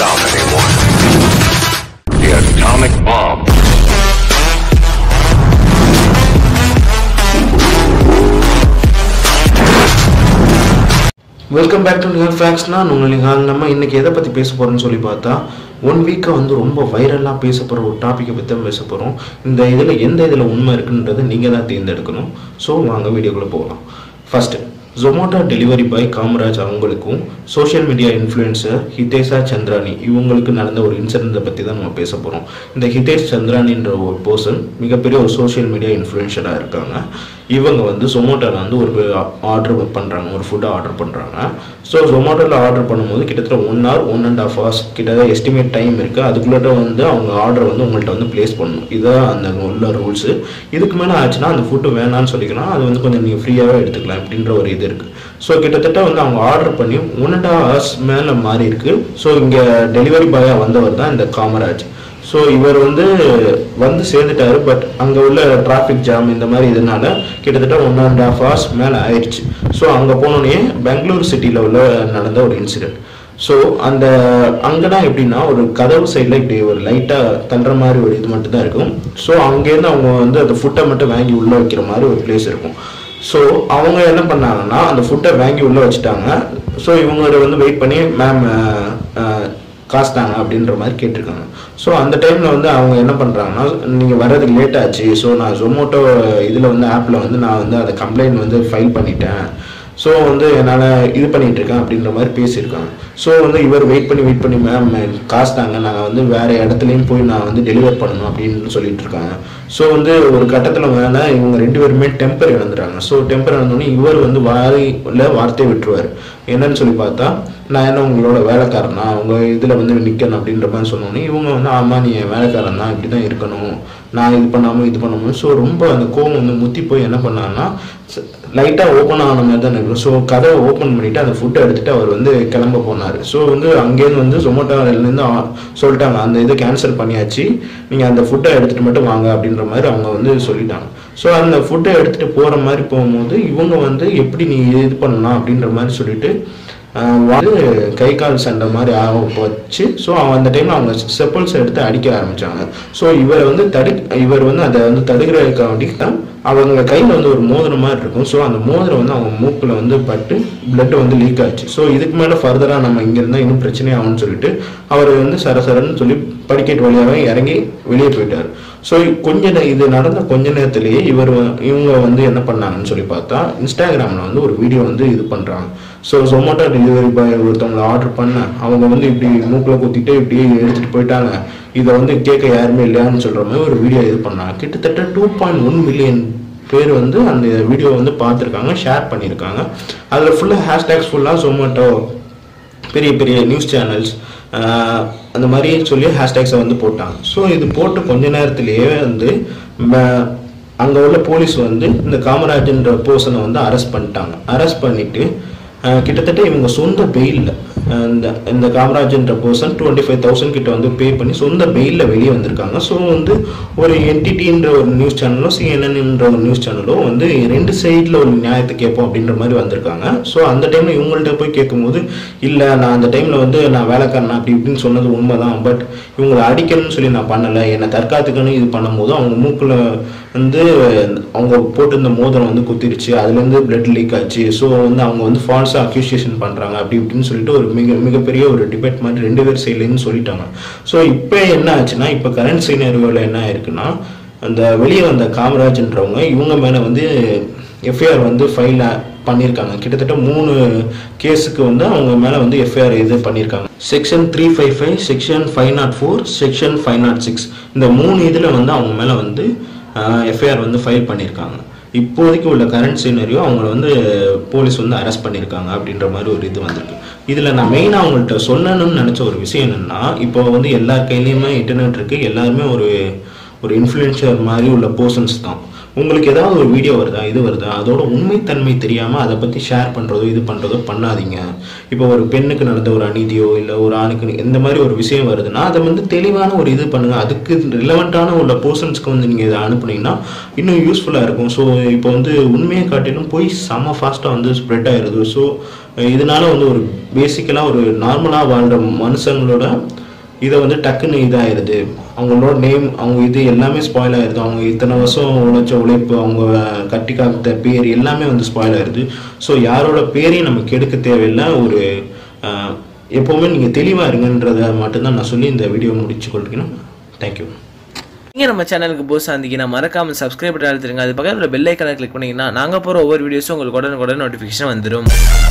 stop anyone. The atomic bomb. Welcome back to new ஃபேக்ஸ்னா உங்களை நம்ம இன்னைக்கு எதை பற்றி பேச போகிறோம்னு சொல்லி பார்த்தா ஒன் வீக்கை வந்து ரொம்ப வைரலாக பேச போகிற ஒரு டாப்பிக்கை பற்றி தான் பேச போகிறோம் இந்த இதில் எந்த இதில் உண்மை இருக்குன்றது நீங்கள் தான் தேர்ந்தெடுக்கணும் ஸோ வாங்க வீடியோக்குள்ளே போகலாம் first Zomato delivery boy Kamaraj அவங்களுக்கும் social media influencer Hitesha Chandrani இவங்களுக்கு நடந்த ஒரு இன்சிடென்ட்டை பற்றி தான் நம்ம பேச போகிறோம் இந்த ஹிதேஷ் சந்திரானின்ற ஒரு பர்சன் மிகப்பெரிய ஒரு சோஷியல் மீடியா இன்ஃப்ளூயன்சராக இருக்காங்க இவங்க வந்து ஜொமேட்டோவில் வந்து ஒரு ஆர்டர் பண்ணுறாங்க ஒரு ஃபுட்டை ஆர்டர் பண்ணுறாங்க ஸோ ஜொமேட்டோவில் ஆர்டர் பண்ணும்போது கிட்டத்தட்ட one hour one and half hours கிட்டத்தட்ட எஸ்டிமேட் டைம் இருக்குது அதுக்குள்ளே வந்து அவங்க ஆர்டர் வந்து உங்கள்கிட்ட வந்து ப்ளேஸ் பண்ணணும் இதுதான் அந்த உள்ள ரூல்ஸு இதுக்கு மேலே ஆச்சுன்னா அந்த ஃபுட்டு வேணாம்னு சொல்லிக்கலாம் அது வந்து கொஞ்சம் நீங்கள் ஃப்ரீயாகவே எடுத்துக்கலாம் அப்படின்ற ஒரு இது இருக்குது ஸோ கிட்டத்தட்ட வந்து அவங்க ஆர்டர் பண்ணி ஒன் அண்ட் ஹாஃப் ஹவர்ஸ் மேலே மாறி இருக்கு ஸோ இங்கே டெலிவரி பாயாக வந்தவர் தான் இந்த காமராஜ் ஸோ இவர் வந்து வந்து சேர்ந்துட்டாரு பட் அங்கே உள்ள டிராஃபிக் ஜாம் இந்த மாதிரி இதனால கிட்டத்தட்ட ஒன் அண்ட் ஹாஃப் ஹவர்ஸ் மேலே ஆயிடுச்சு ஸோ அங்கே போனோடனே பெங்களூர் சிட்டியில் உள்ள நடந்த ஒரு இன்சிடென்ட் ஸோ அந்த அங்கே தான் எப்படின்னா ஒரு கதவு சைடில் இப்படி ஒரு லைட்டாக தள்ளுற மாதிரி ஒரு இது மட்டும் தான் இருக்கும் ஸோ அங்கேருந்து அவங்க வந்து அந்த ஃபுட்டை மட்டும் வாங்கி உள்ளே வைக்கிற மாதிரி ஒரு பிளேஸ் இருக்கும் ஸோ அவங்க என்ன பண்ணாங்கன்னா அந்த ஃபுட்டை வாங்கி உள்ளே வச்சுட்டாங்க ஸோ இவங்க வந்து வெயிட் பண்ணி மேம் காசு தாங்க அப்படின்ற மாதிரி கேட்டிருக்காங்க ஸோ அந்த டைமில் வந்து அவங்க என்ன பண்ணுறாங்கன்னா நீங்கள் வர்றதுக்கு லேட் ஆச்சு ஸோ நான் ஜொமேட்டோ இதில் வந்து ஆப்பில் வந்து நான் வந்து அதை கம்ப்ளைண்ட் வந்து ஃபைல் பண்ணிட்டேன் ஸோ வந்து என்னால் இது பண்ணிட்டு இருக்கேன் அப்படின்ற மாதிரி பேசியிருக்காங்க ஸோ வந்து இவர் வெயிட் பண்ணி வெயிட் பண்ணி மேம் காசு தாங்க நாங்கள் வந்து வேறு இடத்துலையும் போய் நான் வந்து டெலிவர் பண்ணணும் அப்படின்னு சொல்லிட்டு இருக்காங்க ஸோ வந்து ஒரு கட்டத்தில் மேலே இவங்க ரெண்டு பேருமே டெம்பர் இழந்துறாங்க ஸோ டெம்பர் இழந்தோடனே இவர் வந்து வாயில வார்த்தையை விட்டுருவார் என்னன்னு சொல்லி பார்த்தா நான் என்ன உங்களோட வேலைக்காரனா உங்க இதில் வந்து நிற்கணும் அப்படின்ற மாதிரி சொன்னோன்னே இவங்க வந்து ஆமாம் நீ என் வேலைக்காரன் தான் இப்படி தான் இருக்கணும் நான் இது பண்ணாமல் இது பண்ணாமல் ஸோ ரொம்ப அந்த கோவம் வந்து முத்தி போய் என்ன பண்ணாங்கன்னா லைட்டாக ஓப்பன் ஆன மாதிரி தான் இருக்கும் ஸோ கதவை ஓப்பன் பண்ணிவிட்டு அந்த ஃபுட்டை எடுத்துகிட்டு அவர் வந்து கிளம்ப போனார் ஸோ வந்து அங்கேருந்து வந்து ஜொமேட்டோலேருந்து சொல்லிட்டாங்க அந்த இதை கேன்சல் பண்ணியாச்சு நீங்கள் அந்த ஃபுட்டை எடுத்துகிட்டு மட்டும் வாங்க அப்படின்ற மாதிரி அவங்க வந்து சொல்லிட்டாங்க ஸோ அந்த ஃபுட்டை எடுத்துகிட்டு போகிற மாதிரி போகும்போது இவங்க வந்து எப்படி நீ இது பண்ணலாம் அப்படின்ற மாதிரி சொல்லிட்டு ஆஹ் வந்து கை கால் சண்டை மாதிரி ஆக வச்சு ஸோ அந்த டைமில் அவங்க செப்பல்ஸ் எடுத்து அடிக்க ஆரம்பிச்சாங்க ஸோ இவரை வந்து தடு இவர் வந்து அதை வந்து தடுக்கிறதுக்காண்டி தான் அவங்க கையில் வந்து ஒரு மோதிரம் மாதிரி இருக்கும் ஸோ அந்த மோதிரம் வந்து அவங்க மூக்கில் வந்து பட்டு பிளட் வந்து லீக் ஆச்சு ஸோ இதுக்கு மேலே ஃபர்தராக நம்ம இங்கே இருந்தால் இன்னும் பிரச்சனை ஆகும்னு சொல்லிட்டு அவர் வந்து சரசரன்னு சொல்லி படிக்கட்டு வழியாகவே இறங்கி வெளியே போயிட்டார் ஸோ கொஞ்ச நே- இது நடந்த கொஞ்ச நேரத்திலேயே இவர் வ- இவங்க வந்து என்ன பண்ணாங்கன்னு சொல்லி பார்த்தா இன்ஸ்டாகிராமில் வந்து ஒரு வீடியோ வந்து இது பண்ணுறாங்க ஸோ ஜொமேட்டோ டெலிவரி பாய் ஒருத்தவங்களை ஆர்டர் பண்ண அவங்க வந்து இப்படி மூக்கில் குத்திட்டு இப்படி எடுத்துகிட்டு போயிட்டாங்க இதை வந்து கேட்க யாருமே இல்லையான்னு சொல்கிற மாதிரி ஒரு வீடியோ இது பண்ணாங்க கிட்டத்தட்ட டூ பாயிண்ட் ஒன் மில்லியன் பேர் வந்து அந்த வீடியோ வந்து பார்த்துருக்காங்க ஷேர் பண்ணியிருக்காங்க அதில் ஃபுல்லாக ஹேஷ்டேக்ஸ் ஃபுல்லாக ஜொமேட்டோ பெரிய பெரிய நியூஸ் சேனல்ஸ் அந்த மாதிரி சொல்லி ஹேஷ்டேக்ஸை வந்து போட்டாங்க ஸோ இது போட்டு கொஞ்ச நேரத்திலேயே வந்து அங்கே உள்ள போலீஸ் வந்து இந்த காமராஜன்ற பர்சனை வந்து அரெஸ்ட் பண்ணிட்டாங்க அரெஸ்ட் பண்ணிட்டு அஹ், கிட்டத்தட்ட இவங்க சொந்த பெயிலில் இந்த இந்த காமராஜன்ற பர்சன் டுவெண்ட்டி ஃபைவ் தௌசண்ட் கிட்ட வந்து பே பண்ணி சொந்த பெயிலில் வெளியே வந்திருக்காங்க ஸோ வந்து ஒரு என்டிடின்ற ஒரு நியூஸ் சேனலோ சிஎன்என்ன்ற ஒரு நியூஸ் சேனலோ வந்து ரெண்டு சைடில் ஒரு நியாயத்தை கேட்போம் அப்படின்ற மாதிரி வந்திருக்காங்க ஸோ அந்த டைமில் இவங்கள்ட்ட போய் கேட்கும்போது இல்லை நான் அந்த டைமில் வந்து நான் வேலைக்காரன் அப்படி இப்படின்னு சொன்னது உண்மைதான் பட் இவங்களை அடிக்கணும்னு சொல்லி நான் பண்ணலை என்னை தற்காத்துக்கணும் இது பண்ணும்போது அவங்க மூக்கில் வந்து அவங்க போட்டிருந்த மோதிரம் வந்து குத்திருச்சு அதுலேருந்து பிளட் லீக் ஆச்சு ஸோ வந்து அவங்க வந்து ஃபால்ஸாக அக்யூசியேஷன் பண்ணுறாங்க அப்படி இப்படின்னு சொல்லிட்டு ஒரு மிக மிகப்பெரிய ஒரு டிபேட் மாதிரி ரெண்டு பேர் சைட்லேருந்து சொல்லிட்டாங்க ஸோ இப்போ என்ன ஆச்சுன்னா இப்போ கரண்ட் சீனரியோவில் என்ன ஆயிருக்குன்னா அந்த வெளியே வந்த காமராஜ்ன்றவங்க இவங்க மேலே வந்து எஃப்ஐஆர் வந்து ஃபைல் பண்ணியிருக்காங்க கிட்டத்தட்ட மூணு கேஸுக்கு வந்து அவங்க மேலே வந்து எஃப்ஐஆர் இது பண்ணியிருக்காங்க section three five five section five naught four section five naught six இந்த மூணு இதில் வந்து அவங்க மேலே வந்து எஃப்ஐஆர் வந்து ஃபைல் பண்ணியிருக்காங்க இப்போதைக்கு உள்ள கரண்ட் சீனரியோ அவங்கள வந்து போலீஸ் வந்து அரெஸ்ட் பண்ணியிருக்காங்க அப்படின்ற மாதிரி ஒரு இது வந்திருக்கு இதில் நான் மெயினாக அவங்கள்ட்ட சொல்லணும்னு நினச்ச ஒரு விஷயம் என்னென்னா இப்போ வந்து எல்லார் கையிலையுமே இன்டர்நெட் இருக்குது எல்லாருமே ஒரு ஒரு இன்ஃப்ளூயன்சர் மாதிரி உள்ள பர்சன்ஸ் தான் உங்களுக்கு ஏதாவது ஒரு வீடியோ வருதா இது வருதா அதோட உண்மைத்தன்மை தெரியாமல் அதை பற்றி ஷேர் பண்ணுறதோ இது பண்ணுறதோ பண்ணாதீங்க இப்போ ஒரு பெண்ணுக்கு நடந்த ஒரு அநீதியோ இல்லை ஒரு ஆணுக்கு இந்த மாதிரி ஒரு விஷயம் வருதுன்னா அதை வந்து தெளிவான ஒரு இது பண்ணுங்க அதுக்கு ரிலவெண்ட்டான உள்ள பர்சன்ஸ்க்கு வந்து நீங்கள் இதை அனுப்புனீங்கன்னா இன்னும் யூஸ்ஃபுல்லாக இருக்கும் ஸோ இப்போ வந்து உண்மையை காட்டிலும் போய் செம்ம ஃபாஸ்ட்டாக வந்து ஸ்ப்ரெட் ஆயிடுது ஸோ இதனால வந்து ஒரு பேசிக்கலாக ஒரு நார்மலாக வாழ்கிற மனுஷங்களோட இதை வந்து டக்குன்னு இதாயிருது அவங்களோட நேம் அவங்க இது எல்லாமே ஸ்பாயில் ஆயிருது அவங்க இத்தனை வருஷம் உழைச்ச உழைப்பு அவங்க கட்டி காத்த பேர் எல்லாமே வந்து ஸ்பாயில் ஆயிருது ஸோ யாரோட பேரையும் நம்ம கெடுக்க தேவையில்லை ஒரு அஹ், எப்போவுமே நீங்கள் தெளிவாக இருங்கன்றதை மட்டும்தான் நான் சொல்லி இந்த வீடியோ முடிச்சு கொள்கிறேன் தேங்க்யூ நீங்கள் நம்ம சேனலுக்கு புதுசாக இருந்தீங்கன்னா மறக்காமல் சப்ஸ்கிரைப் பண்ணி அழுத்துருங்க அது பக்கத்தில் பெல் ஐக்கனை கிளிக் பண்ணிங்கன்னா நாங்கள் போகிற ஒவ்வொரு வீடியோஸும் உங்களுக்கு உடனுக்குடன் நோட்டிஃபிகேஷன் வந்துடும்